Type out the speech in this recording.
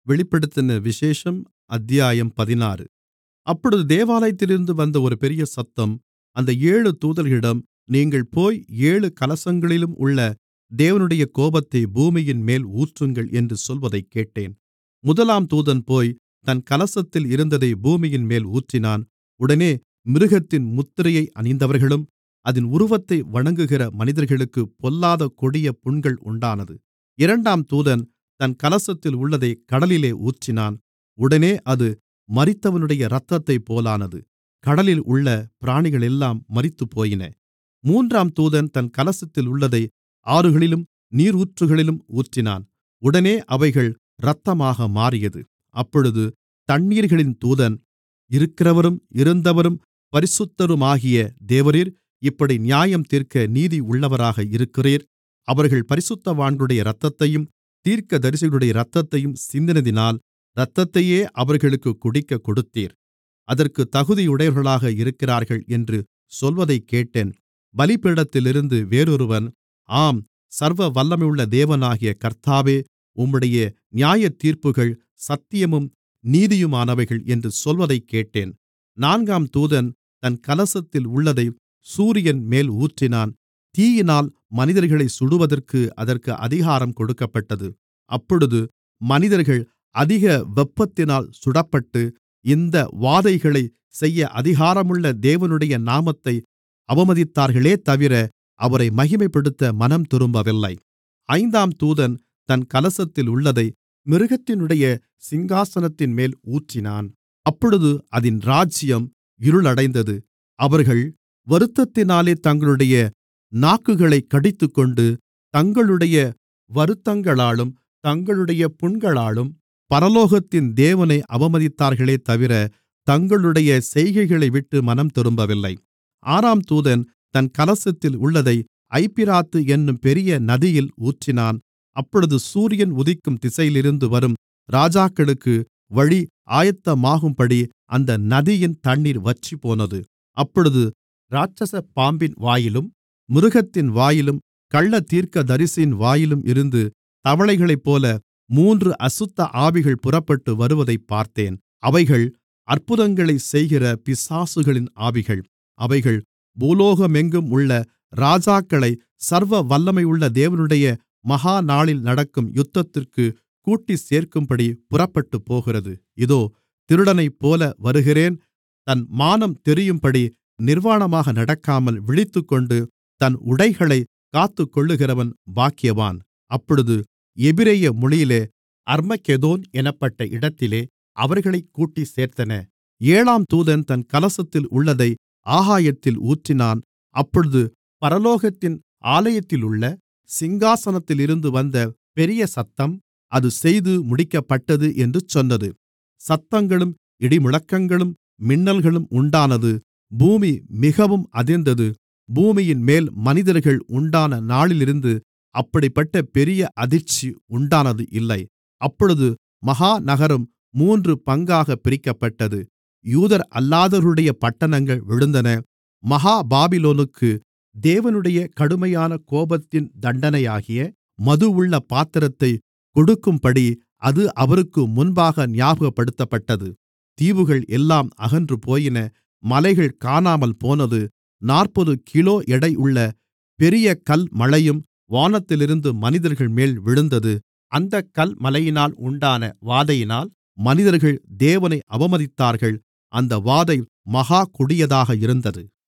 வெளிப்படுத்தின விசேஷம் அத்தியாயம் பதினாறு அப்பொழுது தேவாலயத்திலிருந்து வந்த ஒரு பெரிய சத்தம் அந்த ஏழு தூதர்களிடம் நீங்கள் போய் ஏழு கலசங்களிலும் உள்ள தேவனுடைய கோபத்தை பூமியின்மேல் ஊற்றுங்கள் என்று சொல்வதைக் கேட்டேன் முதலாம் தூதன் போய் தன் கலசத்தில் இருந்ததை பூமியின்மேல் ஊற்றினான் உடனே மிருகத்தின் முத்திரையை அணிந்தவர்களும் அதின் உருவத்தை வணங்குகிற மனிதர்களுக்குப் பொல்லாத கொடிய புண்கள் உண்டானது இரண்டாம் தூதன் தன் கலசத்தில் உள்ளதைக் கடலிலே ஊற்றினான் உடனே அது மரித்தவனுடைய இரத்தத்தைப் போலானது கடலில் உள்ள பிராணிகளெல்லாம் மரித்துப்போயின மூன்றாம் தூதன் தன் கலசத்தில் உள்ளதை ஆறுகளிலும் நீரூற்றுகளிலும் ஊற்றினான் உடனே அவைகள் இரத்தமாக மாறியது அப்பொழுது தண்ணீர்களின் தூதன் இருக்கிறவரும் இருந்தவரும் பரிசுத்தருமாகிய தேவரீர் இப்படி நியாயந்தீர்க்க நீதியுள்ளவராக இருக்கிறீர் அவர்கள் பரிசுத்தவான்களுடைய இரத்தத்தையும் தீர்க்கதரிசிகளுடைய இரத்தத்தையும் சிந்தினதினால் இரத்தத்தையே அவர்களுக்குக் குடிக்கக் கொடுத்தீர் அதற்குத் தகுதியுடையவர்களாக இருக்கிறார்கள் என்று சொல்வதைக் கேட்டேன் பலிபீடத்திலிருந்து வேறொருவன் ஆம் சர்வ வல்லமையுள்ள தேவனாகிய கர்த்தாவே உம்முடைய நியாயத்தீர்ப்புகள் சத்தியமும் நீதியுமானவைகள் என்று சொல்வதைக் கேட்டேன் நான்காம் தூதன் தன் கலசத்தில் உள்ளதை சூரியன் மேல் ஊற்றினான் தீயினால் மனிதர்களைச் சுடுவதற்கு அதற்கு அதிகாரம் கொடுக்கப்பட்டது அப்பொழுது மனிதர்கள் அதிக வெப்பத்தினால் சுடப்பட்டு இந்த வாதைகளைச் செய்ய அதிகாரமுள்ள தேவனுடைய நாமத்தை அவமதித்தார்களே தவிர அவரை மகிமைப்படுத்த மனம் திரும்பவில்லை ஐந்தாம் தூதன் தன் கலசத்தில் உள்ளதை மிருகத்தினுடைய சிங்காசனத்தின்மேல் ஊற்றினான் அப்பொழுது அதின் ராஜ்யம் இருளடைந்தது அவர்கள் வருத்தத்தினாலே தங்களுடைய நாக்குகளைக் கடித்துக்கொண்டு தங்களுடைய வருத்தங்களாலும் தங்களுடைய புண்களாலும் பரலோகத்தின் தேவனை அவமதித்தார்களே தவிர தங்களுடைய செய்கைகளைவிட்டு மனம் திரும்பவில்லை ஆறாம் தூதன் தன் கலசத்தில் உள்ளதை ஐப்பிராத்து என்னும் பெரிய நதியில் ஊற்றினான் அப்பொழுது சூரியன் உதிக்கும் திசையிலிருந்து வரும் ராஜாக்களுக்கு வழி ஆயத்தமாகும்படி அந்த நதியின் தண்ணீர் வற்றிப்போனது அப்பொழுது இராட்சச பாம்பின் வாயிலும் மிருகத்தின் வாயிலும் கள்ளத்தீர்க்கதரிசியின் வாயிலும் இருந்து தவளைகளைப்போல மூன்று அசுத்த ஆவிகள் புறப்பட்டு வருவதைப் பார்த்தேன் அவைகள் அற்புதங்களைச் செய்கிற பிசாசுகளின் ஆவிகள் அவைகள் பூலோகமெங்கும் உள்ள ராஜாக்களை சர்வ வல்லமையுள்ள தேவனுடைய மகா நாளில் நடக்கும் யுத்தத்திற்கு கூட்டிச் சேர்க்கும்படி புறப்பட்டுப்போகிறது இதோ திருடனைப்போல வருகிறேன் தன் மானம் தெரியும்படி நிர்வாணமாக நடக்காமல் விழித்துக்கொண்டு தன் உடைகளைக் காத்துக்கொள்ளுகிறவன் பாக்கியவான் அப்பொழுது எபிரெய மொழியிலே அர்மகெதோன் எனப்பட்ட இடத்திலே அவர்களைக் கூட்டிச் சேர்த்தன ஏழாம் தூதன் தன் கலசத்தில் உள்ளதை ஆகாயத்தில் ஊற்றினான் அப்பொழுது பரலோகத்தின் ஆலயத்திலுள்ள சிங்காசனத்திலிருந்து வந்த பெரிய சத்தம் அது செய்து முடிக்கப்பட்டது என்று சொன்னது சத்தங்களும் இடிமுழக்கங்களும் மின்னல்களும் உண்டானது பூமி மிகவும் அதிர்ந்தது பூமியின்மேல் மனிதர்கள் உண்டான நாளிலிருந்து அப்படிப்பட்ட பெரிய அதிர்ச்சி உண்டானது இல்லை அப்பொழுது மகா நகரம் மூன்று பங்காகப் பிரிக்கப்பட்டது யூதர் அல்லாதவர்களுடைய பட்டணங்கள் விழுந்தன மகா பாபிலோனுக்கு தேவனுடைய கடுமையான கோபத்தின் தண்டனையாகிய மதுவுள்ள பாத்திரத்தைக் கொடுக்கும்படி அது அவருக்கு முன்பாக ஞாபகப்படுத்தப்பட்டது தீவுகள் எல்லாம் அகன்று போயின மலைகள் காணாமல் போனது நாற்பது கிலோ எடையுள்ள பெரிய கல் மழையும் வானத்திலிருந்து மனிதர்கள் மேல் விழுந்தது அந்தக் கல்மழையினால் உண்டான வாதையினால் மனிதர்கள் தேவனை அவமதித்தார்கள் அந்த வாதை மகா கொடியதாக இருந்தது